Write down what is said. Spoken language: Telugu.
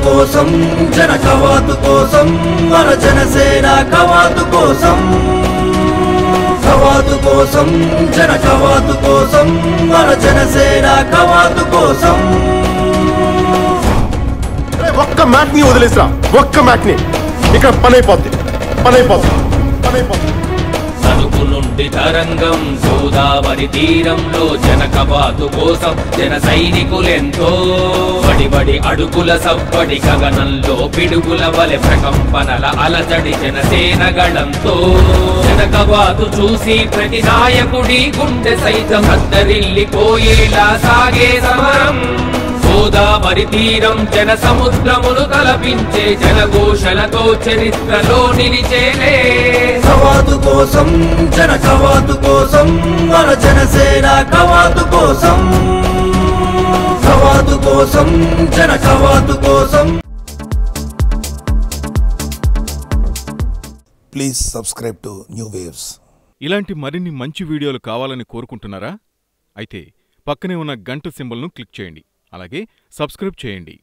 కోసం జన కవాతు కోసం మన జనసేన కవాతు కోసం కవాతు కోసం జన కవాతు కోసం మన జనసేన కవాతు కోసం ఒక్క మ్యాట్ ని వదిలేసా ఒక్క మ్యాట్ ని ఇక్కడ పని అయిపోద్ది పని అయిపోద్ది పని అయిపోద్ది సరుకు నుండి తరంగం గోదావరి తీరంలో జనకబాతు కోసం జన సైనికులెంతో బడి అడుగుల సవ్వడి గగనంలో పిడుగుల వలె ప్రకంపనల అలజడి జనసేన గళంతో జనకబాతు చూసి ప్రతి నాయకుడి గుండె సైతం అద్దరిల్లిపోయేలా సాగే సమరం గోదావరి తీరం జన సముద్రమును తలపించే జనఘోషలతో చరిత్రలో నిలిచేలే కవాతు కోసం జన కవాతు కోసం మన జనసేన కవాతు కోసం కవాతు కోసం జన కవాతు కోసం Please subscribe to New Waves. ఇలాంటి మరిన్ని మంచి వీడియోలు కావాలని కోరుకుంటున్నారా అయితే పక్కనే ఉన్న గంట సింబల్ను క్లిక్ చేయండి అలాగే సబ్స్క్రైబ్ చేయండి